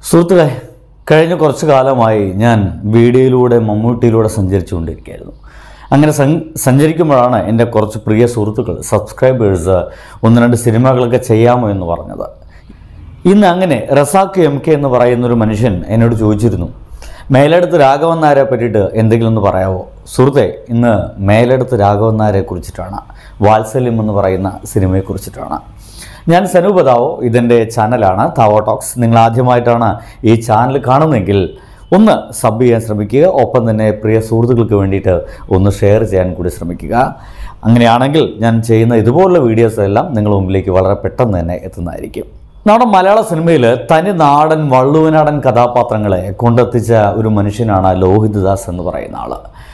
സുഹൃത്തുക്കളെ കഴിഞ്ഞ കുറച്ച് കാലമായി ഞാൻ വീഡിയോയിലൂടെ മമ്മൂട്ടിയിലൂടെ സഞ്ചരിച്ചുകൊണ്ടിരിക്കുകയായിരുന്നു അങ്ങനെ സഞ്ച- സഞ്ചരിക്കുമ്പോഴാണ് എൻ്റെ കുറച്ച് പ്രിയ സുഹൃത്തുക്കൾ സബ്സ്ക്രൈബേഴ്സ് ഒന്ന് രണ്ട് സിനിമകളൊക്കെ ചെയ്യാമോ എന്ന് പറഞ്ഞത് ഇന്ന് അങ്ങനെ റസാഖ് എം കെ എന്ന് പറയുന്ന ഒരു മനുഷ്യൻ എന്നോട് ചോദിച്ചിരുന്നു മേലെടുത്ത് രാഘവൻ നായരെ പറ്റിയിട്ട് എന്തെങ്കിലും ഒന്ന് പറയാവോ സുഹൃത്തെ ഇന്ന് മേലെടുത്ത് രാഘവൻ നായരെ കുറിച്ചിട്ടാണ് വാത്സല്യം എന്ന് പറയുന്ന സിനിമയെക്കുറിച്ചിട്ടാണ് ഞാൻ സനു ബതാവോ ഇതെൻ്റെ ചാനലാണ് താവോ ടോക്സ് നിങ്ങൾ ആദ്യമായിട്ടാണ് ഈ ചാനൽ കാണുന്നതെങ്കിൽ ഒന്ന് സബ് ചെയ്യാൻ ശ്രമിക്കുക ഒപ്പം തന്നെ പ്രിയ സുഹൃത്തുക്കൾക്ക് വേണ്ടിയിട്ട് ഒന്ന് ഷെയർ ചെയ്യാൻ കൂടി ശ്രമിക്കുക അങ്ങനെയാണെങ്കിൽ ഞാൻ ചെയ്യുന്ന ഇതുപോലുള്ള വീഡിയോസ് എല്ലാം നിങ്ങളുടെ മുമ്പിലേക്ക് വളരെ പെട്ടെന്ന് തന്നെ എത്തുന്നതായിരിക്കും നമ്മുടെ മലയാള സിനിമയിൽ തനി നാടൻ വള്ളുവനാടൻ കഥാപാത്രങ്ങളെ കൊണ്ടെത്തിച്ച ഒരു മനുഷ്യനാണ് ലോഹിത് ദാസ് എന്ന് പറയുന്ന ആൾ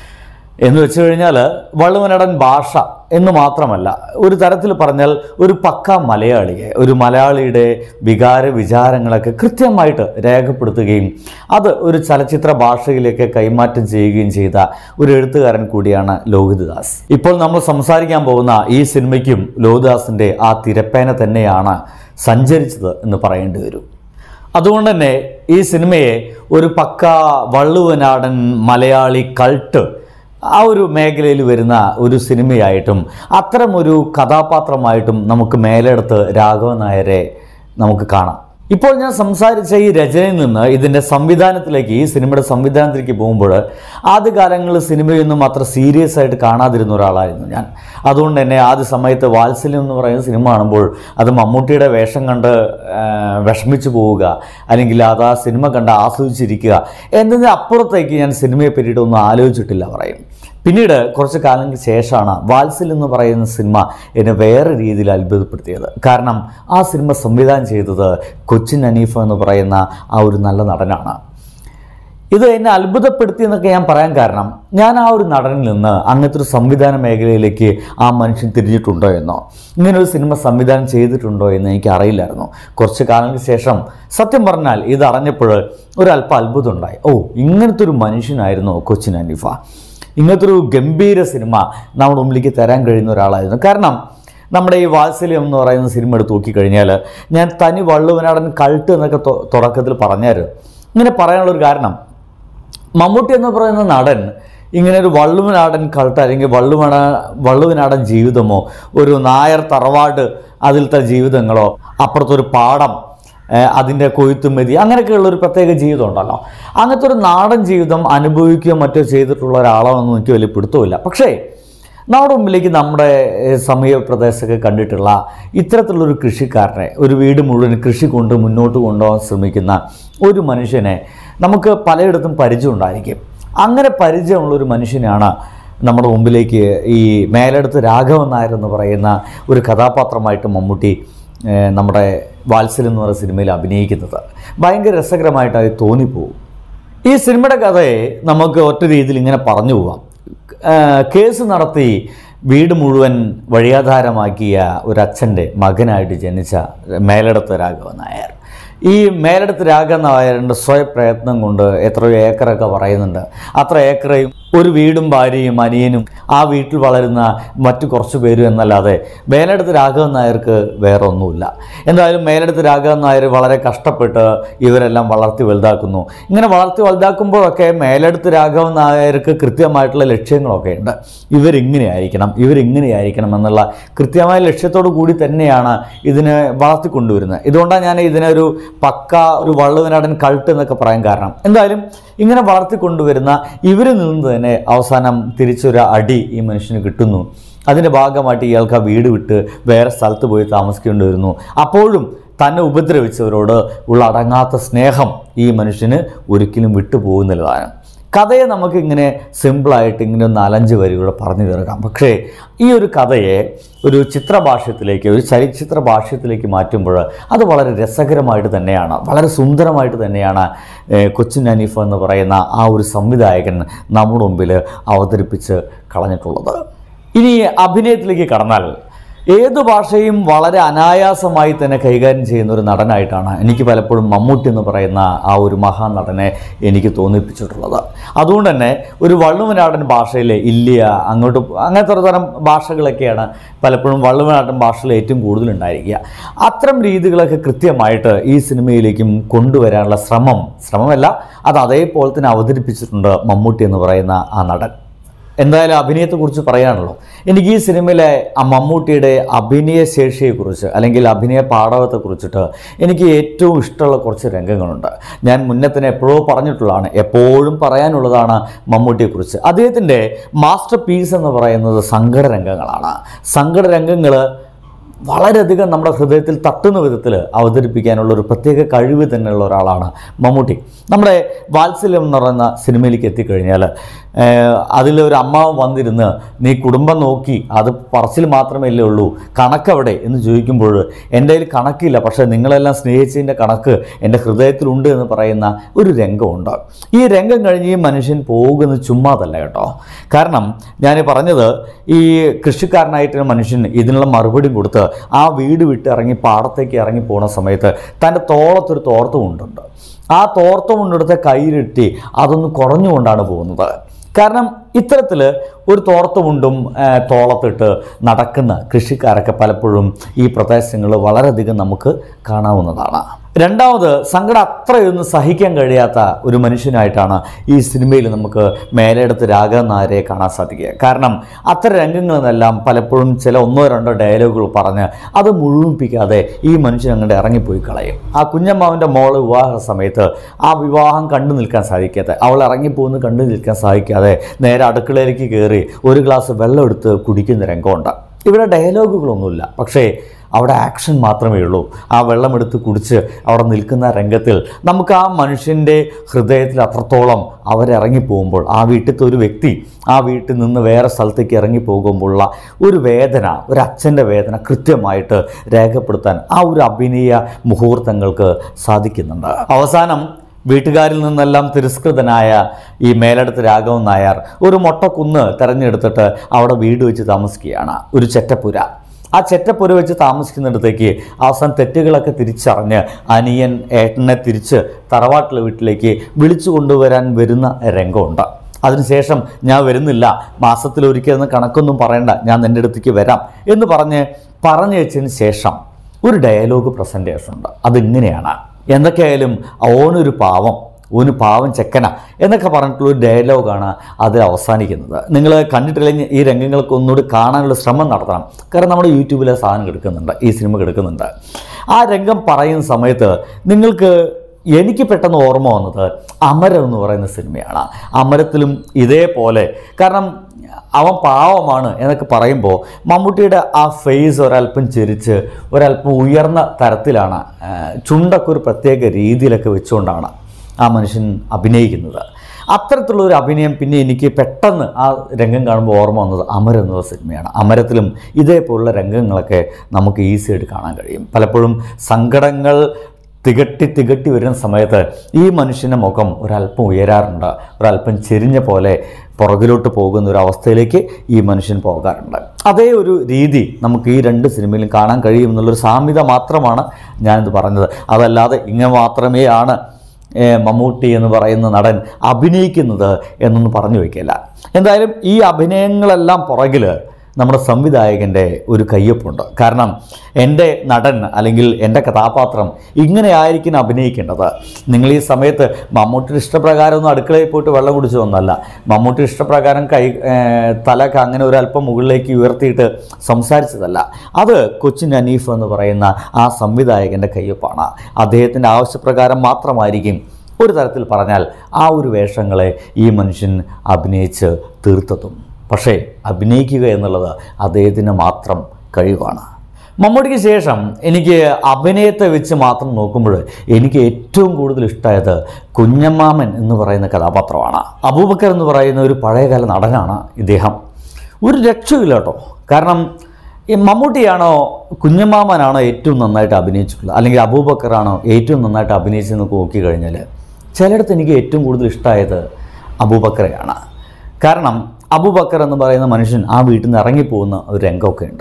എന്ന് വെച്ച് കഴിഞ്ഞാൽ വള്ളുവനാടൻ ഭാഷ എന്ന് മാത്രമല്ല ഒരു തരത്തിൽ പറഞ്ഞാൽ ഒരു പക്ക മലയാളിയെ ഒരു മലയാളിയുടെ വികാര വിചാരങ്ങളൊക്കെ കൃത്യമായിട്ട് രേഖപ്പെടുത്തുകയും അത് ഒരു ചലച്ചിത്ര ഭാഷയിലേക്ക് കൈമാറ്റം ചെയ്യുകയും ചെയ്ത ഒരു എഴുത്തുകാരൻ കൂടിയാണ് ലോഹിത് ദാസ് ഇപ്പോൾ നമ്മൾ സംസാരിക്കാൻ പോകുന്ന ഈ സിനിമയ്ക്കും ലോഹിദാസിൻ്റെ ആ തിരപ്പേന തന്നെയാണ് സഞ്ചരിച്ചത് എന്ന് പറയേണ്ടി വരും അതുകൊണ്ട് തന്നെ ഈ സിനിമയെ ഒരു പക്ക വള്ളുവനാടൻ മലയാളി കൾട്ട് ആ ഒരു മേഖലയിൽ വരുന്ന ഒരു സിനിമയായിട്ടും അത്തരം ഒരു കഥാപാത്രമായിട്ടും നമുക്ക് മേലെടുത്ത് രാഘവൻ നായരെ നമുക്ക് കാണാം ഇപ്പോൾ ഞാൻ സംസാരിച്ച ഈ രചനയിൽ നിന്ന് ഇതിൻ്റെ സംവിധാനത്തിലേക്ക് ഈ സിനിമയുടെ സംവിധാനത്തിലേക്ക് പോകുമ്പോൾ ആദ്യകാലങ്ങളിൽ സിനിമയൊന്നും അത്ര സീരിയസ് ആയിട്ട് കാണാതിരുന്ന ഒരാളായിരുന്നു ഞാൻ അതുകൊണ്ട് തന്നെ ആദ്യ സമയത്ത് വാത്സല്യം എന്ന് പറയുന്ന സിനിമ കാണുമ്പോൾ അത് മമ്മൂട്ടിയുടെ വേഷം കണ്ട് ആ, വിഷമിച്ചു പോവുക അല്ലെങ്കിൽ അത് ആ സിനിമ കണ്ട് ആസ്വദിച്ചിരിക്കുക എന്നതിന് അപ്പുറത്തേക്ക് ഞാൻ സിനിമയെ പറ്റിയിട്ട് ഒന്നും ആലോചിച്ചിട്ടില്ല പറയും പിന്നീട് കുറച്ച് കാലങ്ങൾക്ക് ശേഷമാണ് വാത്സൽ എന്ന് പറയുന്ന സിനിമ എന്നെ വേറെ രീതിയിൽ അത്ഭുതപ്പെടുത്തിയത് കാരണം ആ സിനിമ സംവിധാനം ചെയ്തത് കൊച്ചിൻ അനീഫ എന്ന് പറയുന്ന ആ ഒരു നല്ല നടനാണ് ഇത് എന്നെ അത്ഭുതപ്പെടുത്തി എന്നൊക്കെ ഞാൻ പറയാൻ കാരണം ഞാൻ ആ ഒരു നടനിൽ നിന്ന് അങ്ങനത്തെ ഒരു സംവിധാന മേഖലയിലേക്ക് ആ മനുഷ്യൻ തിരിഞ്ഞിട്ടുണ്ടോ എന്നോ ഇങ്ങനെ ഒരു സിനിമ സംവിധാനം ചെയ്തിട്ടുണ്ടോ എന്ന് എനിക്ക് അറിയില്ലായിരുന്നു കുറച്ച് കാലങ്ങൾക്ക് ശേഷം സത്യം പറഞ്ഞാൽ ഇത് അറിഞ്ഞപ്പോൾ ഒരല്പം അത്ഭുതം ഉണ്ടായി ഓ ഇങ്ങനത്തെ ഒരു മനുഷ്യനായിരുന്നു കൊച്ചിൻ അനീഫ ഇങ്ങനത്തെ ഒരു ഗംഭീര സിനിമ നമ്മുടെ മുമ്പിലേക്ക് തരാൻ കഴിയുന്ന ഒരാളായിരുന്നു കാരണം നമ്മുടെ ഈ വാത്സല്യം എന്ന് പറയുന്ന സിനിമ എടുത്ത് നോക്കിക്കഴിഞ്ഞാൽ ഞാൻ തനി വള്ളുവനാടൻ കൾട്ട് എന്നൊക്കെ തൊ- തുടക്കത്തിൽ പറഞ്ഞായിരുന്നു ഇങ്ങനെ പറയാനുള്ളൊരു കാരണം മമ്മൂട്ടി എന്ന് പറയുന്ന നടൻ ഇങ്ങനെ ഒരു വള്ളുവനാടൻ കൾട്ട് അല്ലെങ്കിൽ വള്ളുവന വള്ളുവനാടൻ ജീവിതമോ ഒരു നായർ തറവാട് അതിലത്തെ ജീവിതങ്ങളോ അപ്പുറത്തൊരു പാടം ഏഹ് അതിൻ്റെ കൊയ്ത്തുമെതി അങ്ങനെയൊക്കെയുള്ള ഒരു പ്രത്യേക ജീവിതം ഉണ്ടല്ലോ അങ്ങനത്തെ ഒരു നാടൻ ജീവിതം അനുഭവിക്കുകയോ മറ്റോ ചെയ്തിട്ടുള്ള ഒരാളാണെന്ന് എനിക്ക് വലിയ പിടുത്തമില്ല പക്ഷേ നമ്മുടെ മുമ്പിലേക്ക് നമ്മുടെ ഏഹ്, സമീപ പ്രദേശമൊക്കെ കണ്ടിട്ടുള്ള ഇത്തരത്തിലുള്ളൊരു കൃഷിക്കാരനെ ഒരു വീട് മുഴുവൻ കൃഷി കൊണ്ട് മുന്നോട്ട് കൊണ്ടുപോകാൻ ശ്രമിക്കുന്ന ഒരു മനുഷ്യനെ നമുക്ക് പലയിടത്തും പരിചയം ഉണ്ടായിരിക്കും അങ്ങനെ പരിചയമുള്ള ഒരു മനുഷ്യനാണ് നമ്മുടെ മുമ്പിലേക്ക് ഈ മേലെടുത്ത് രാഘവൻ നായർ എന്ന് പറയുന്ന ഒരു കഥാപാത്രമായിട്ട് മമ്മൂട്ടി ഏഹ്, നമ്മുടെ വാത്സല്യം എന്ന് പറയുന്ന സിനിമയിൽ അഭിനയിക്കുന്നത് ഭയങ്കര രസകരമായിട്ട് അത് തോന്നിപ്പോവും ഈ സിനിമയുടെ കഥയെ നമുക്ക് ഒറ്റ രീതിയിൽ ഇങ്ങനെ പറഞ്ഞു പോവാം ആ, കേസ് നടത്തി വീട് മുഴുവൻ വഴിയാധാരമാക്കിയ ഒരു അച്ഛൻ്റെ മകനായിട്ട് ജനിച്ച മേലെടുത്ത രാഘവൻ നായർ ഈ മേലെടുത്ത് രാഘവൻ നായരുടെ സ്വയപ്രയത്നം കൊണ്ട് എത്രയോ ഏക്കറൊക്കെ പറയുന്നുണ്ട് അത്ര ഏക്കറയും ഒരു വീടും ഭാര്യയും അനിയനും ആ വീട്ടിൽ വളരുന്ന മറ്റു കുറച്ച് പേരും എന്നല്ലാതെ മേലെടുത്ത് രാഘവൻ നായർക്ക് വേറെ ഒന്നുമില്ല എന്തായാലും മേലെടുത്ത് രാഘവൻ നായർ വളരെ കഷ്ടപ്പെട്ട് ഇവരെല്ലാം വളർത്തി വലുതാക്കുന്നു ഇങ്ങനെ വളർത്തി വലുതാക്കുമ്പോഴൊക്കെ മേലെടുത്ത് രാഘവൻ നായർക്ക് കൃത്യമായിട്ടുള്ള ലക്ഷ്യങ്ങളൊക്കെ ഉണ്ട് ഇവരിങ്ങനെ ആയിരിക്കണം ഇവരിങ്ങനെ ആയിരിക്കണം എന്നുള്ള കൃത്യമായ ലക്ഷ്യത്തോടു കൂടി തന്നെയാണ് ഇതിനെ വളർത്തിക്കൊണ്ടുവരുന്നത് ഇതുകൊണ്ടാണ് ഞാൻ ഇതിനെ ഒരു പക്ക ഒരു വള്ളുവനാടൻ കൾട്ട് എന്നൊക്കെ പറയാൻ കാരണം എന്തായാലും ഇങ്ങനെ വളർത്തിക്കൊണ്ടുവരുന്ന ഇവരിൽ നിന്ന് തന്നെ അവസാനം തിരിച്ചൊരു അടി ഈ മനുഷ്യന് കിട്ടുന്നു അതിൻ്റെ ഭാഗമായിട്ട് ഇയാൾക്ക് ആ വീട് വിട്ട് വേറെ സ്ഥലത്ത് പോയി താമസിക്കേണ്ടി വരുന്നു അപ്പോഴും തന്നെ ഉപദ്രവിച്ചവരോട് ഉള്ള അടങ്ങാത്ത സ്നേഹം ഈ മനുഷ്യന് ഒരിക്കലും വിട്ടുപോകുന്നില്ലതാണ് കഥയെ നമുക്ക് ഇങ്ങനെ സിമ്പിളായിട്ട് ഇങ്ങനെ ഒരു നാലഞ്ച് വരികൂടെ പറഞ്ഞു തീർക്കാം പക്ഷേ ഈ ഒരു കഥയെ ഒരു ചിത്രഭാഷ്യത്തിലേക്ക് ഒരു ചലച്ചിത്ര ഭാഷ്യത്തിലേക്ക് മാറ്റുമ്പോൾ അത് വളരെ രസകരമായിട്ട് തന്നെയാണ് വളരെ സുന്ദരമായിട്ട് തന്നെയാണ് ഏഹ്, കൊച്ചിൻ അനീഫ് എന്ന് പറയുന്ന ആ ഒരു സംവിധായകൻ നമ്മുടെ മുമ്പിൽ അവതരിപ്പിച്ച് കളഞ്ഞിട്ടുള്ളത് ഇനി അഭിനയത്തിലേക്ക് കടന്നാൽ ഏത് ഭാഷയും വളരെ അനായാസമായി തന്നെ കൈകാര്യം ചെയ്യുന്ന ഒരു നടനായിട്ടാണ് എനിക്ക് പലപ്പോഴും മമ്മൂട്ടി എന്ന് പറയുന്ന ആ ഒരു മഹാനടനെ എനിക്ക് തോന്നിപ്പിച്ചിട്ടുള്ളത് അതുകൊണ്ട് തന്നെ ഒരു വള്ളുവനാടൻ ഭാഷയിലെ ഇല്ലിയ അങ്ങോട്ട് അങ്ങനത്തെ ഒരു തരം ഭാഷകളൊക്കെയാണ് പലപ്പോഴും വള്ളുവനാടൻ ഭാഷയിൽ ഏറ്റവും കൂടുതലുണ്ടായിരിക്കുക അത്തരം രീതികളൊക്കെ കൃത്യമായിട്ട് ഈ സിനിമയിലേക്കും കൊണ്ടുവരാനുള്ള ശ്രമം ശ്രമമല്ല അത് അതേപോലെ തന്നെ അവതരിപ്പിച്ചിട്ടുണ്ട് മമ്മൂട്ടി എന്ന് പറയുന്ന ആ നടൻ എന്തായാലും അഭിനയത്തെക്കുറിച്ച് പറയാണല്ലോ എനിക്ക് ഈ സിനിമയിലെ ആ മമ്മൂട്ടിയുടെ അഭിനയ ശേഷിയെക്കുറിച്ച് അല്ലെങ്കിൽ അഭിനയ പാഠകത്തെക്കുറിച്ചിട്ട് എനിക്ക് ഏറ്റവും ഇഷ്ടമുള്ള കുറച്ച് രംഗങ്ങളുണ്ട് ഞാൻ മുന്നേ തന്നെ എപ്പോഴോ പറഞ്ഞിട്ടുള്ളതാണ് എപ്പോഴും പറയാനുള്ളതാണ് മമ്മൂട്ടിയെക്കുറിച്ച് അദ്ദേഹത്തിൻ്റെ മാസ്റ്റർ പീസ് എന്ന് പറയുന്നത് സങ്കട രംഗങ്ങളാണ് സങ്കട രംഗങ്ങൾ വളരെയധികം നമ്മുടെ ഹൃദയത്തിൽ തട്ടുന്ന വിധത്തിൽ അവതരിപ്പിക്കാനുള്ള ഒരു പ്രത്യേക കഴിവ് തന്നെയുള്ള ഒരാളാണ് മമ്മൂട്ടി നമ്മുടെ വാത്സല്യം എന്ന് പറയുന്ന സിനിമയിലേക്ക് എത്തിക്കഴിഞ്ഞാൽ ഏഹ്, അതിലൊരു അമ്മാവ് വന്നിരുന്ന് നീ കുടുംബം നോക്കി അത് പറച്ചിൽ മാത്രമല്ലേ ഉള്ളൂ കണക്കവിടെ എന്ന് ചോദിക്കുമ്പോൾ എൻ്റെ കയ്യിൽ കണക്കില്ല പക്ഷേ നിങ്ങളെല്ലാം സ്നേഹിച്ചതിൻ്റെ കണക്ക് എൻ്റെ ഹൃദയത്തിലുണ്ട് എന്ന് പറയുന്ന ഒരു രംഗമുണ്ട് ഈ രംഗം കഴിഞ്ഞ് ഈ മനുഷ്യൻ പോകുന്നത് ചുമ്മാതല്ല കേട്ടോ കാരണം ഞാൻ പറഞ്ഞത് ഈ കൃഷിക്കാരനായിട്ട് മനുഷ്യൻ ഇതിനുള്ള മറുപടി കൊടുത്ത് ആ വീട് വിട്ട് ഇറങ്ങി പാടത്തേക്ക് ഇറങ്ങി പോണ സമയത്ത് തൻ്റെ തോളത്തൊരു തോർത്ത് കൊണ്ടുണ്ട് ആ തോർത്ത് കൊണ്ടെടുത്ത കയ്യിലിട്ടി അതൊന്ന് കുറഞ്ഞുകൊണ്ടാണ് പോകുന്നത് കാരണം ഇത്തരത്തിൽ ഒരു തോർത്തുമുണ്ടും ആ, തോളത്തിട്ട് നടക്കുന്ന കൃഷിക്കാരൊക്കെ പലപ്പോഴും ഈ പ്രദേശങ്ങളിൽ വളരെയധികം നമുക്ക് കാണാവുന്നതാണ് രണ്ടാമത് സങ്കടം അത്രയൊന്നും സഹിക്കാൻ കഴിയാത്ത ഒരു മനുഷ്യനായിട്ടാണ് ഈ സിനിമയിൽ നമുക്ക് മേലെടുത്ത് രാഘവൻ നായരെ കാണാൻ സാധിക്കുക കാരണം അത്തരം രംഗങ്ങളിൽ നിന്നെല്ലാം പലപ്പോഴും ചില ഒന്നോ രണ്ടോ ഡയലോഗുകൾ പറഞ്ഞ് അത് മുഴുമിപ്പിക്കാതെ ഈ മനുഷ്യൻ അങ്ങോട്ട് ഇറങ്ങിപ്പോയി കളയും ആ കുഞ്ഞമ്മാവിൻ്റെ മോള് വിവാഹ സമയത്ത് ആ വിവാഹം കണ്ടു നിൽക്കാൻ സാധിക്കാതെ അവൾ ഇറങ്ങിപ്പോകുന്നത് കണ്ടു നിൽക്കാൻ സാധിക്കാതെ നേരെ അടുക്കളയിലേക്ക് കയറി ഒരു ഗ്ലാസ് വെള്ളം എടുത്ത് കുടിക്കുന്ന രംഗമുണ്ട് ഇവിടെ ഡയലോഗുകളൊന്നുമില്ല പക്ഷേ അവിടെ ആക്ഷൻ മാത്രമേ ഉള്ളൂ ആ വെള്ളമെടുത്ത് കുടിച്ച് അവിടെ നിൽക്കുന്ന രംഗത്തിൽ നമുക്ക് ആ മനുഷ്യൻ്റെ ഹൃദയത്തിൽ അത്രത്തോളം അവരിറങ്ങിപ്പോകുമ്പോൾ ആ വീട്ടിലത്തെ ഒരു വ്യക്തി ആ വീട്ടിൽ നിന്ന് വേറെ സ്ഥലത്തേക്ക് ഇറങ്ങി പോകുമ്പോഴുള്ള ഒരു വേദന ഒരു അച്ഛൻ്റെ വേദന കൃത്യമായിട്ട് രേഖപ്പെടുത്താൻ ആ ഒരു അഭിനയ മുഹൂർത്തങ്ങൾക്ക് സാധിക്കുന്നുണ്ട് അവസാനം വീട്ടുകാരിൽ നിന്നെല്ലാം തിരസ്കൃതനായ ഈ മേലടത്ത് രാഘവൻ നായർ ഒരു മൊട്ടക്കുന്ന് തിരഞ്ഞെടുത്തിട്ട് അവിടെ വീട് വെച്ച് താമസിക്കുകയാണ് ഒരു ചെറ്റപ്പുര ആ ചെറ്റപ്പുര വെച്ച് താമസിക്കുന്നിടത്തേക്ക് അവസാനം തെറ്റുകളൊക്കെ തിരിച്ചറിഞ്ഞ് അനിയൻ ഏട്ടനെ തിരിച്ച് തറവാട്ടിലെ വീട്ടിലേക്ക് വിളിച്ചു കൊണ്ടുവരാൻ വരുന്ന രംഗമുണ്ട് അതിനുശേഷം ഞാൻ വരുന്നില്ല മാസത്തിലൊരിക്കൽ എന്ന് കണക്കൊന്നും പറയണ്ട ഞാൻ നിൻ്റെ അടുത്തേക്ക് വരാം എന്ന് പറഞ്ഞ് പറഞ്ഞു വെച്ചതിന് ശേഷം ഒരു ഡയലോഗ് പ്രസൻറ്റേഷൻ ഉണ്ട് അതിങ്ങനെയാണ് എന്തൊക്കെയായാലും ഓനൊരു പാവം ഓന് പാവം ചെക്കന എന്നൊക്കെ പറഞ്ഞിട്ടുള്ള ഒരു ഡയലോഗാണ് അതിൽ അവസാനിക്കുന്നത് നിങ്ങൾ കണ്ടിട്ടില്ലെങ്കിൽ ഈ രംഗങ്ങൾക്ക് ഒന്നുകൂടി കാണാനുള്ള ശ്രമം നടത്തണം കാരണം നമ്മുടെ യൂട്യൂബിൽ ആ സാധനം എടുക്കുന്നുണ്ട് ഈ സിനിമ എടുക്കുന്നുണ്ട് ആ രംഗം പറയുന്ന സമയത്ത് നിങ്ങൾക്ക് എനിക്ക് പെട്ടെന്ന് ഓർമ്മ വന്നത് അമരം എന്ന് പറയുന്ന സിനിമയാണ് അമരത്തിലും ഇതേപോലെ കാരണം അവൻ പാവമാണ് എന്നൊക്കെ പറയുമ്പോൾ മമ്മൂട്ടിയുടെ ആ ഫേസ് ഒരല്പം ചിരിച്ച് ഒരല്പം ഉയർന്ന തരത്തിലാണ് ആ, ചുണ്ടൊക്കെ ഒരു പ്രത്യേക രീതിയിലൊക്കെ വെച്ചുകൊണ്ടാണ് ആ മനുഷ്യൻ അഭിനയിക്കുന്നത് അത്തരത്തിലുള്ള ഒരു അഭിനയം പിന്നെ എനിക്ക് പെട്ടെന്ന് ആ രംഗം കാണുമ്പോൾ ഓർമ്മ വന്നത് അമരം എന്നുള്ള സിനിമയാണ് അമരത്തിലും ഇതേപോലുള്ള രംഗങ്ങളൊക്കെ നമുക്ക് ഈസി ആയിട്ട് കാണാൻ കഴിയും പലപ്പോഴും സങ്കടങ്ങൾ തികട്ടി തികട്ടി വരുന്ന സമയത്ത് ഈ മനുഷ്യൻ്റെ മുഖം ഒരല്പം ഉയരാറുണ്ട് ഒരല്പം ചെരിഞ്ഞ പോലെ പുറകിലോട്ട് പോകുന്ന ഒരു അവസ്ഥയിലേക്ക് ഈ മനുഷ്യൻ പോകാറുണ്ട് അതേ ഒരു രീതി നമുക്ക് ഈ രണ്ട് സിനിമയിലും കാണാൻ കഴിയും എന്നുള്ളൊരു സാമ്യത മാത്രമാണ് ഞാനിത് പറഞ്ഞത് അതല്ലാതെ ഇങ്ങനെ മാത്രമേ ആണ് ഏ, മമ്മൂട്ടി എന്ന് പറയുന്ന നടൻ അഭിനയിക്കുന്നത് എന്നൊന്നും പറഞ്ഞു വയ്ക്കില്ല എന്തായാലും ഈ അഭിനയങ്ങളെല്ലാം പുറകിൽ നമ്മുടെ സംവിധായകൻ്റെ ഒരു കയ്യൊപ്പുണ്ട് കാരണം എൻ്റെ നടൻ അല്ലെങ്കിൽ എൻ്റെ കഥാപാത്രം ഇങ്ങനെ ആയിരിക്കും അഭിനയിക്കേണ്ടത് നിങ്ങൾ ഈ സമയത്ത് മമ്മൂട്ടിയുടെ ഇഷ്ടപ്രകാരം ഒന്നും അടുക്കളയിൽ പോയിട്ട് വെള്ളം കുടിച്ചു വന്നല്ല മമ്മൂട്ടി ഇഷ്ടപ്രകാരം കൈ ഏർ, തലക്ക് അങ്ങനെ ഒരു അല്പം മുകളിലേക്ക് ഉയർത്തിയിട്ട് സംസാരിച്ചതല്ല അത് കൊച്ചിൻ അനീഫ് എന്ന് പറയുന്ന ആ സംവിധായകൻ്റെ കയ്യൊപ്പാണ് അദ്ദേഹത്തിൻ്റെ ആവശ്യപ്രകാരം മാത്രമായിരിക്കും ഒരു തരത്തിൽ പറഞ്ഞാൽ ആ ഒരു വേഷങ്ങളെ ഈ മനുഷ്യൻ അഭിനയിച്ച് തീർത്തതും പക്ഷേ അഭിനയിക്കുക എന്നുള്ളത് അദ്ദേഹത്തിന് മാത്രം കഴിവാണ് മമ്മൂട്ടിക്ക് ശേഷം എനിക്ക് അഭിനയത്തെ വെച്ച് മാത്രം നോക്കുമ്പോൾ എനിക്ക് ഏറ്റവും കൂടുതൽ ഇഷ്ടമായത് കുഞ്ഞമ്മാമൻ എന്ന് പറയുന്ന കഥാപാത്രമാണ് അബൂബക്കർ എന്ന് പറയുന്ന ഒരു പഴയകാല നടനാണ് ഇദ്ദേഹം ഒരു രക്ഷയില്ല കേട്ടോ കാരണം ഈ മമ്മൂട്ടിയാണോ കുഞ്ഞമ്മാമനാണോ ഏറ്റവും നന്നായിട്ട് അഭിനയിച്ചിട്ടുള്ളത് അല്ലെങ്കിൽ അബൂബക്കറാണോ ഏറ്റവും നന്നായിട്ട് അഭിനയിച്ചതെന്ന് നോക്കി കഴിഞ്ഞാൽ ചിലയിടത്ത് എനിക്ക് ഏറ്റവും കൂടുതൽ ഇഷ്ടമായത് അബൂബക്കറെയാണ് കാരണം അബൂബക്കർ എന്ന് പറയുന്ന മനുഷ്യൻ ആ വീട്ടിൽ നിന്ന് ഇറങ്ങിപ്പോകുന്ന ഒരു രംഗമൊക്കെ ഉണ്ട്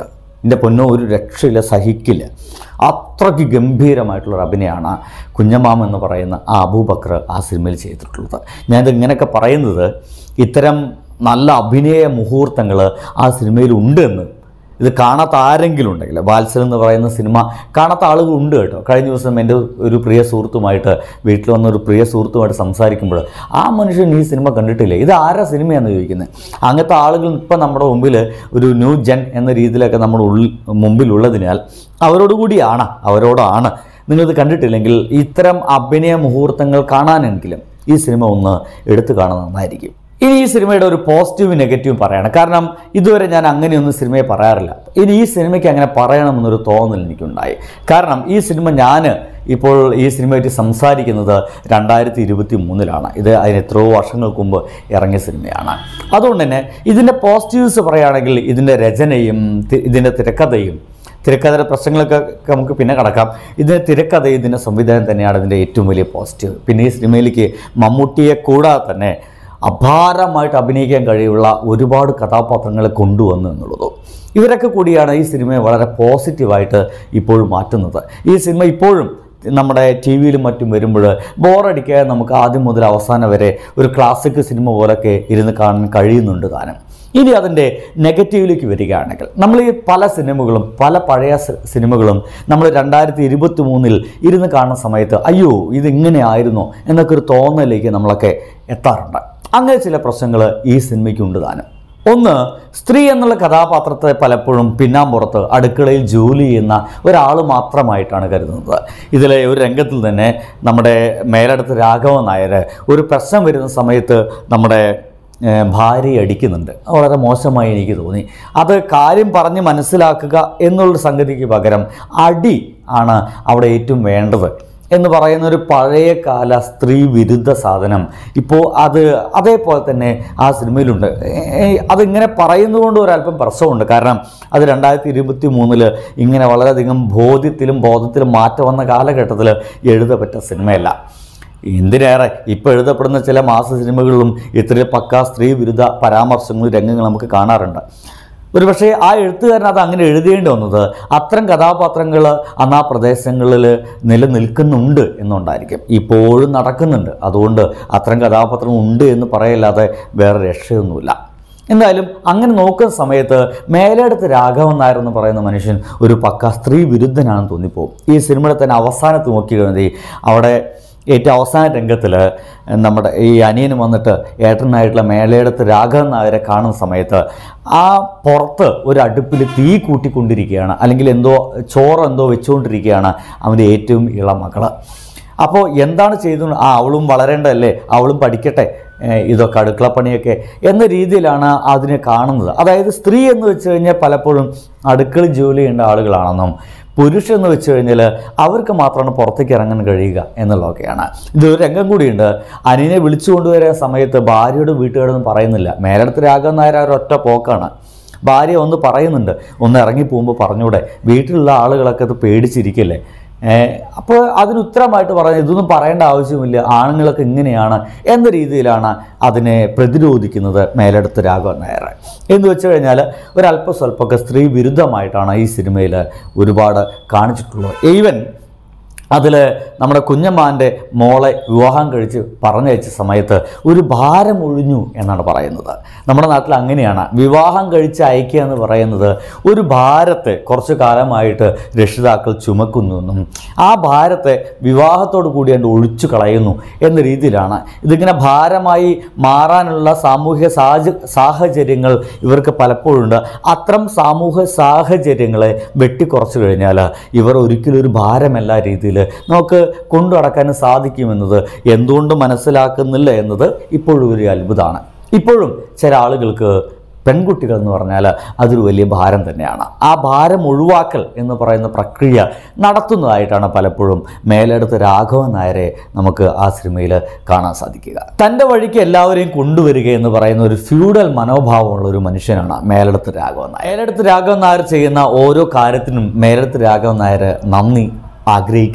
എൻ്റെ പൊന്നോ ഒരു രക്ഷയില്ല സഹിക്കില്ല അത്രയ്ക്ക് ഗംഭീരമായിട്ടുള്ളൊരു അഭിനയമാണ് കുഞ്ഞമാമ എന്ന് പറയുന്ന ആ അബൂബക്കർ ആ സിനിമയിൽ ചെയ്തിട്ടുള്ളത് ഞാനിത് ഇങ്ങനെയൊക്കെ പറയുന്നത് ഇത്തരം നല്ല അഭിനയ മുഹൂർത്തങ്ങൾ ആ സിനിമയിൽ ഉണ്ട് എന്ന് ഇത് കാണാത്ത ആരെങ്കിലും ഉണ്ടെങ്കിൽ വാത്സൽ എന്ന് പറയുന്ന സിനിമ കാണാത്ത ആളുകൾ ഉണ്ട് കേട്ടോ കഴിഞ്ഞ ദിവസം എൻ്റെ ഒരു പ്രിയ സുഹൃത്തുമായിട്ട് വീട്ടിൽ വന്ന ഒരു പ്രിയ സുഹൃത്തുമായിട്ട് സംസാരിക്കുമ്പോൾ ആ മനുഷ്യൻ ഈ സിനിമ കണ്ടിട്ടില്ലേ ഇത് ആരാ സിനിമയാണെന്ന് ചോദിക്കുന്നത് അങ്ങനത്തെ ആളുകൾ ഇപ്പം നമ്മുടെ മുമ്പിൽ ഒരു ന്യൂ ജെൻ എന്ന രീതിയിലൊക്കെ നമ്മുടെ ഉള്ളിൽ മുമ്പിലുള്ളതിനാൽ അവരോട് കൂടിയാണ് അവരോടാണ് നിങ്ങളിത് കണ്ടിട്ടില്ലെങ്കിൽ ഇത്തരം അഭിനയ മുഹൂർത്തങ്ങൾ കാണാനെങ്കിലും ഈ സിനിമ ഒന്ന് എടുത്തു കാണാൻ നന്നായിരിക്കും ഇനി ഈ സിനിമയുടെ ഒരു പോസിറ്റീവ് നെഗറ്റീവ് പറയണം കാരണം ഇതുവരെ ഞാൻ അങ്ങനെയൊന്നും സിനിമയെ പറയാറില്ല ഇനി ഈ സിനിമയ്ക്ക് അങ്ങനെ പറയണമെന്നൊരു തോന്നൽ എനിക്കുണ്ടായി കാരണം ഈ സിനിമ ഞാൻ ഇപ്പോൾ ഈ സിനിമയായിട്ട് സംസാരിക്കുന്നത് രണ്ടായിരത്തി ഇരുപത്തി മൂന്നിലാണ് ഇത് അതിന് എത്രയോ വർഷങ്ങൾക്ക് മുമ്പ് ഇറങ്ങിയ സിനിമയാണ് അതുകൊണ്ട് തന്നെ ഇതിൻ്റെ പോസിറ്റീവ്സ് പറയുകയാണെങ്കിൽ ഇതിൻ്റെ രചനയും തി- ഇതിൻ്റെ തിരക്കഥയും തിരക്കഥയുടെ പ്രശ്നങ്ങളൊക്കെ നമുക്ക് പിന്നെ കടക്കാം ഇതിൻ്റെ തിരക്കഥ ഇതിൻ്റെ സംവിധാനം തന്നെയാണ് ഇതിൻ്റെ ഏറ്റവും വലിയ പോസിറ്റീവ് പിന്നെ ഈ സിനിമയിലേക്ക് മമ്മൂട്ടിയെ കൂടാതെ തന്നെ അപാരമായിട്ട് അഭിനയിക്കാൻ കഴിയുള്ള ഒരുപാട് കഥാപാത്രങ്ങളെ കൊണ്ടുവന്നു എന്നുള്ളത് ഇവരൊക്കെ കൂടിയാണ് ഈ സിനിമയെ വളരെ പോസിറ്റീവായിട്ട് ഇപ്പോൾ മാറ്റുന്നത് ഈ സിനിമ ഇപ്പോഴും നമ്മുടെ ടി വിയിലും മറ്റും വരുമ്പോൾ ബോറടിക്കാതെ നമുക്ക് ആദ്യം മുതൽ അവസാനം വരെ ഒരു ക്ലാസിക് സിനിമ പോലൊക്കെ ഇരുന്ന് കാണാൻ കഴിയുന്നുണ്ട് താനും ഇനി അതിൻ്റെ നെഗറ്റീവിലേക്ക് വരികയാണെങ്കിൽ നമ്മൾ ഈ പല സിനിമകളും പല പഴയ സി- സിനിമകളും നമ്മൾ രണ്ടായിരത്തി ഇരുപത്തി മൂന്നിൽ ഇരുന്ന് കാണുന്ന സമയത്ത് അയ്യോ ഇത് ഇങ്ങനെ ആയിരുന്നോ എന്നൊക്കെ ഒരു തോന്നലിലേക്ക് നമ്മളൊക്കെ എത്താറുണ്ട് അങ്ങനെ ചില പ്രശ്നങ്ങൾ ഈ സിനിമയ്ക്കുണ്ട് താനും ഒന്ന് സ്ത്രീ എന്നുള്ള കഥാപാത്രത്തെ പലപ്പോഴും പിന്നാമ്പുറത്ത് അടുക്കളയിൽ ജോലി ചെയ്യുന്ന ഒരാൾ മാത്രമായിട്ടാണ് കരുതുന്നത് ഇതിലെ ഒരു രംഗത്തിൽ തന്നെ നമ്മുടെ മേലടത്ത് രാഘവൻ നായർ ഒരു പ്രശ്നം വരുന്ന സമയത്ത് നമ്മുടെ ഏഹ് ഭാര്യയെ അടിക്കുന്നുണ്ട് അത് വളരെ മോശമായി എനിക്ക് തോന്നി അത് കാര്യം പറഞ്ഞ് മനസ്സിലാക്കുക എന്നുള്ള സംഗതിക്ക് പകരം അടി ആണ് അവിടെ ഏറ്റവും വേണ്ടത് എന്ന് പറയുന്ന ഒരു പഴയ കാല സ്ത്രീ വിരുദ്ധ സാധനം ഇപ്പോൾ അത് അതേപോലെ തന്നെ ആ സിനിമയിലുണ്ട് ഏഹ് അതിങ്ങനെ പറയുന്നതുകൊണ്ട് ഒരല്പം പ്രശ്നമുണ്ട് കാരണം അത് രണ്ടായിരത്തി ഇരുപത്തി മൂന്നില് ഇങ്ങനെ വളരെയധികം ബോധ്യത്തിലും ബോധത്തിലും മാറ്റം വന്ന കാലഘട്ടത്തിൽ എഴുതപ്പെട്ട സിനിമയല്ല എന്തിനേറെ ഇപ്പോൾ എഴുതപ്പെടുന്ന ചില മാസ സിനിമകളിലും ഇത്രയും പക്കാ സ്ത്രീ വിരുദ്ധ പരാമർശങ്ങളും രംഗങ്ങൾ നമുക്ക് കാണാറുണ്ട് ഒരുപക്ഷെ ആ എഴുത്തുകാരൻ അത് അങ്ങനെ എഴുതേണ്ടി വന്നത് അത്തരം കഥാപാത്രങ്ങൾ അന്ന് ആ പ്രദേശങ്ങളിൽ നിലനിൽക്കുന്നുണ്ട് എന്നുണ്ടായിരിക്കും ഇപ്പോഴും നടക്കുന്നുണ്ട് അതുകൊണ്ട് അത്തരം കഥാപാത്രങ്ങൾ ഉണ്ട് എന്ന് പറയല്ലാതെ വേറെ രക്ഷയൊന്നുമില്ല എന്തായാലും അങ്ങനെ നോക്കുന്ന സമയത്ത് മേലെടുത്ത് രാഘവൻ നായർ എന്ന് പറയുന്ന മനുഷ്യൻ ഒരു പക്ക സ്ത്രീ വിരുദ്ധനാണെന്ന് തോന്നിപ്പോവും ഈ സിനിമയുടെ തന്നെ അവസാനത്ത് നോക്കി കഴിഞ്ഞാൽ അവിടെ ഏറ്റവും അവസാന രംഗത്തിൽ നമ്മുടെ ഈ അനിയന് വന്നിട്ട് ഏട്ടനായിട്ടുള്ള മേലയിടത്ത് രാഘവൻ നായരെ കാണുന്ന സമയത്ത് ആ പുറത്ത് ഒരു അടുപ്പിൽ തീ കൂട്ടിക്കൊണ്ടിരിക്കുകയാണ് അല്ലെങ്കിൽ എന്തോ ചോറ് എന്തോ വെച്ചുകൊണ്ടിരിക്കുകയാണ് അവൻ്റെ ഏറ്റവും ഇള മകള് അപ്പോൾ എന്താണ് ചെയ്തു ആ അവളും വളരേണ്ടതല്ലേ അവളും പഠിക്കട്ടെ ഏഹ് ഇതൊക്കെ അടുക്കളപ്പണിയൊക്കെ എന്ന രീതിയിലാണ് അതിനെ കാണുന്നത് അതായത് സ്ത്രീ എന്ന് വെച്ച് കഴിഞ്ഞാൽ പലപ്പോഴും അടുക്കള ജോലി ചെയ്യേണ്ട ആളുകളാണെന്നും പുരുഷൻ എന്ന് വെച്ച് കഴിഞ്ഞാൽ അവർക്ക് മാത്രമാണ് പുറത്തേക്ക് ഇറങ്ങാൻ കഴിയുക എന്നുള്ളതൊക്കെയാണ് ഇതൊരു രംഗം കൂടിയുണ്ട് അനിയനെ വിളിച്ചു കൊണ്ടുവരുന്ന സമയത്ത് ഭാര്യയുടെ വീട്ടുകാരൊന്നും പറയുന്നില്ല മേലടത്ത് രാഘവൻ നായർ ആ ഒരൊറ്റ പോക്കാണ് ഭാര്യ ഒന്ന് പറയുന്നുണ്ട് ഒന്ന് ഇറങ്ങി പോകുമ്പോൾ പറഞ്ഞൂടെ വീട്ടിലുള്ള ആളുകളൊക്കെ അത് പേടിച്ചിരിക്കല്ലേ അപ്പോൾ അതിന് ഉത്തരമായിട്ട് പറഞ്ഞത് ഇതൊന്നും പറയേണ്ട ആവശ്യമില്ല ആണുങ്ങളൊക്കെ ഇങ്ങനെയാണ് എന്ന രീതിയിലാണ് അതിനെ പ്രതിരോധിക്കുന്നത് മേലെടുത്ത് രാഘവൻ നായർ എന്ന് വെച്ച് കഴിഞ്ഞാൽ ഒരല്പ സ്വല്പമൊക്കെ സ്ത്രീ വിരുദ്ധമായിട്ടാണ് ഈ സിനിമയിൽ ഒരുപാട് കാണിച്ചിട്ടുള്ളത് ഈവൻ അതിൽ നമ്മുടെ കുഞ്ഞമ്മാൻ്റെ മോളെ വിവാഹം കഴിച്ച് പറഞ്ഞയച്ച സമയത്ത് ഒരു ഭാരം ഒഴിഞ്ഞു എന്നാണ് പറയുന്നത് നമ്മുടെ നാട്ടിൽ അങ്ങനെയാണ് വിവാഹം കഴിച്ച് അയക്കുക എന്ന് പറയുന്നത് ഒരു ഭാരത്തെ കുറച്ച് കാലമായിട്ട് രക്ഷിതാക്കൾ ചുമക്കുന്നു എന്നും ആ ഭാരത്തെ വിവാഹത്തോടു കൂടി കണ്ട് ഒഴിച്ചു കളയുന്നു എന്ന രീതിയിലാണ് ഇതിങ്ങനെ ഭാരമായി മാറാനുള്ള സാമൂഹ്യ സാഹച സാഹചര്യങ്ങൾ ഇവർക്ക് പലപ്പോഴുണ്ട് അത്തരം സാമൂഹ്യ സാഹചര്യങ്ങളെ വെട്ടിക്കുറച്ചു കഴിഞ്ഞാൽ ഇവർ ഒരിക്കലും ഒരു ഭാരമല്ല രീതിയിൽ നമുക്ക് കൊണ്ടു നടക്കാനും സാധിക്കുമെന്നത് എന്തുകൊണ്ട് മനസ്സിലാക്കുന്നില്ല എന്നത് ഇപ്പോഴും ഒരു അത്ഭുതമാണ് ഇപ്പോഴും ചില ആളുകൾക്ക് പെൺകുട്ടികൾ എന്ന് പറഞ്ഞാൽ അതൊരു വലിയ ഭാരം തന്നെയാണ് ആ ഭാരം ഒഴിവാക്കൽ എന്ന് പറയുന്ന പ്രക്രിയ നടത്തുന്നതായിട്ടാണ് പലപ്പോഴും മേലെടുത്ത് രാഘവൻ നായരെ നമുക്ക് ആ സിനിമയിൽ കാണാൻ സാധിക്കുക തൻ്റെ വഴിക്ക് എല്ലാവരെയും കൊണ്ടുവരിക എന്ന് പറയുന്ന ഒരു ഫ്യൂഡൽ മനോഭാവമുള്ള ഒരു മനുഷ്യനാണ് മേലെടുത്ത് രാഘവൻ നായർ മേലെടുത്ത് രാഘവൻ നായർ ചെയ്യുന്ന ഓരോ കാര്യത്തിനും മേലെടുത്ത് രാഘവൻ നായർ നന്ദി ആഗ്രഹിക്കുന്നുണ്ട്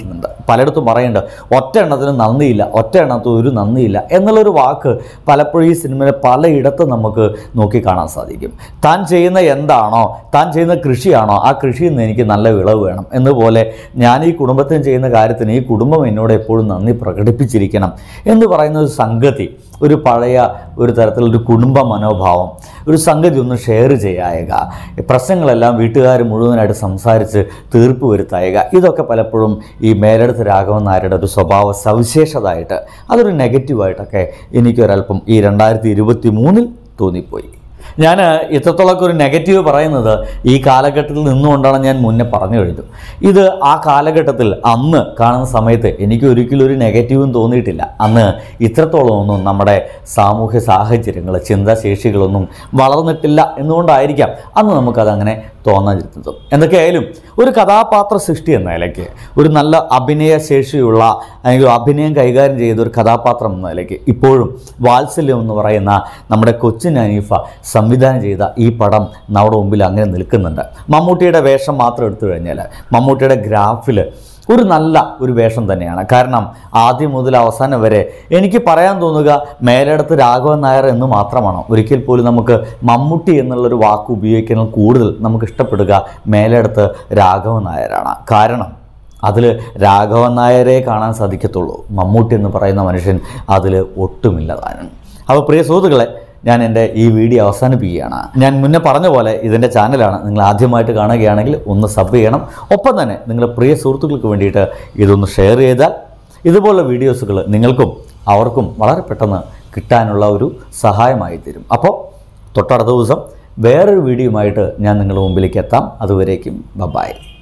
പലയിടത്തും പറയുന്നുണ്ട് ഒറ്റ എണ്ണത്തിന് നന്ദിയില്ല ഒറ്റ എണ്ണത്തിന് ഒരു നന്ദിയില്ല എന്നുള്ളൊരു വാക്ക് പലപ്പോഴും ഈ സിനിമയിലെ പലയിടത്തും നമുക്ക് നോക്കി കാണാൻ സാധിക്കും താൻ ചെയ്യുന്ന എന്താണോ താൻ ചെയ്യുന്ന കൃഷിയാണോ ആ കൃഷിയിൽ നിന്ന് എനിക്ക് നല്ല വിളവ് വേണം എന്നതുപോലെ ഞാൻ ഈ കുടുംബത്തിന് ചെയ്യുന്ന കാര്യത്തിന് ഈ കുടുംബം എന്നോട് എപ്പോഴും നന്ദി പ്രകടിപ്പിച്ചിരിക്കണം എന്ന് പറയുന്ന ഒരു സംഗതി ഒരു പഴയ ഒരു തരത്തിലൊരു കുടുംബ മനോഭാവം ഒരു സംഗതി ഒന്ന് ഷെയർ ചെയ്യായക പ്രശ്നങ്ങളെല്ലാം വീട്ടുകാർ മുഴുവനായിട്ട് സംസാരിച്ച് തീർപ്പ് വരുത്തായക ഇതൊക്കെ പലപ്പോഴും ഈ മേലെടുത്ത് രാഘവൻ നായരുടെ ഒരു സ്വഭാവ സവിശേഷതയായിട്ട് അതൊരു നെഗറ്റീവായിട്ടൊക്കെ എനിക്കൊരല്പം ഈ രണ്ടായിരത്തി ഇരുപത്തി മൂന്നിൽ തോന്നിപ്പോയി ഞാൻ ഇത്രത്തോളമൊക്കെ ഒരു നെഗറ്റീവ് പറയുന്നത് ഈ കാലഘട്ടത്തിൽ നിന്നുകൊണ്ടാണ് ഞാൻ മുന്നേ പറഞ്ഞു കഴിഞ്ഞു ഇത് ആ കാലഘട്ടത്തിൽ അന്ന് കാണുന്ന സമയത്ത് എനിക്ക് ഒരിക്കലും ഒരു നെഗറ്റീവും തോന്നിയിട്ടില്ല അന്ന് ഇത്രത്തോളം ഒന്നും നമ്മുടെ സാമൂഹ്യ സാഹചര്യങ്ങൾ ചിന്താശേഷികളൊന്നും വളർന്നിട്ടില്ല എന്നുകൊണ്ടായിരിക്കാം അന്ന് നമുക്കതങ്ങനെ തോന്നാതിരുന്നത് എന്തൊക്കെയായാലും ഒരു കഥാപാത്ര സൃഷ്ടി എന്ന നിലയ്ക്ക് ഒരു നല്ല അഭിനയ ശേഷിയുള്ള അല്ലെങ്കിൽ അഭിനയം കൈകാര്യം ചെയ്ത ഒരു കഥാപാത്രം എന്ന നിലയ്ക്ക് ഇപ്പോഴും വാത്സല്യം എന്ന് പറയുന്ന നമ്മുടെ കൊച്ചിൻ അനീഫ സംവിധാനം ചെയ്ത ഈ പടം നമ്മുടെ മുമ്പിൽ അങ്ങനെ നിൽക്കുന്നുണ്ട് മമ്മൂട്ടിയുടെ വേഷം മാത്രം എടുത്തു കഴിഞ്ഞാൽ മമ്മൂട്ടിയുടെ ഗ്രാഫിൽ ഒരു നല്ല ഒരു വേഷം തന്നെയാണ് കാരണം ആദ്യം മുതൽ അവസാനം വരെ എനിക്ക് പറയാൻ തോന്നുക മേലെടുത്ത് രാഘവൻ നായർ എന്ന് മാത്രമാണ് ഒരിക്കൽ പോലും നമുക്ക് മമ്മൂട്ടി എന്നുള്ളൊരു വാക്ക് ഉപയോഗിക്കുന്നത് കൂടുതൽ നമുക്ക് ഇഷ്ടപ്പെടുക മേലെടുത്ത് രാഘവൻ നായരാണ് കാരണം അതിൽ രാഘവൻ നായരെ കാണാൻ സാധിക്കത്തുള്ളൂ മമ്മൂട്ടി എന്ന് പറയുന്ന മനുഷ്യൻ അതിൽ ഒട്ടുമില്ല താനും അപ്പോൾ പ്രിയ സുഹൃത്തുക്കളെ ഞാൻ എൻ്റെ ഈ വീഡിയോ അവസാനിപ്പിക്കുകയാണ് ഞാൻ മുന്നേ പറഞ്ഞ പോലെ ഇതിൻ്റെ ചാനലാണ് നിങ്ങൾ ആദ്യമായിട്ട് കാണുകയാണെങ്കിൽ ഒന്ന് സബ് ചെയ്യണം ഒപ്പം തന്നെ നിങ്ങളുടെ പ്രിയ സുഹൃത്തുക്കൾക്ക് വേണ്ടിയിട്ട് ഇതൊന്ന് ഷെയർ ചെയ്താൽ ഇതുപോലുള്ള വീഡിയോസുകൾ നിങ്ങൾക്കും അവർക്കും വളരെ പെട്ടെന്ന് കിട്ടാനുള്ള ഒരു സഹായമായി തരും അപ്പോൾ തൊട്ടടുത്ത ദിവസം വേറൊരു വീഡിയോയുമായിട്ട് ഞാൻ നിങ്ങളുടെ മുമ്പിലേക്ക് എത്താം അതുവരേക്കും ബബായ്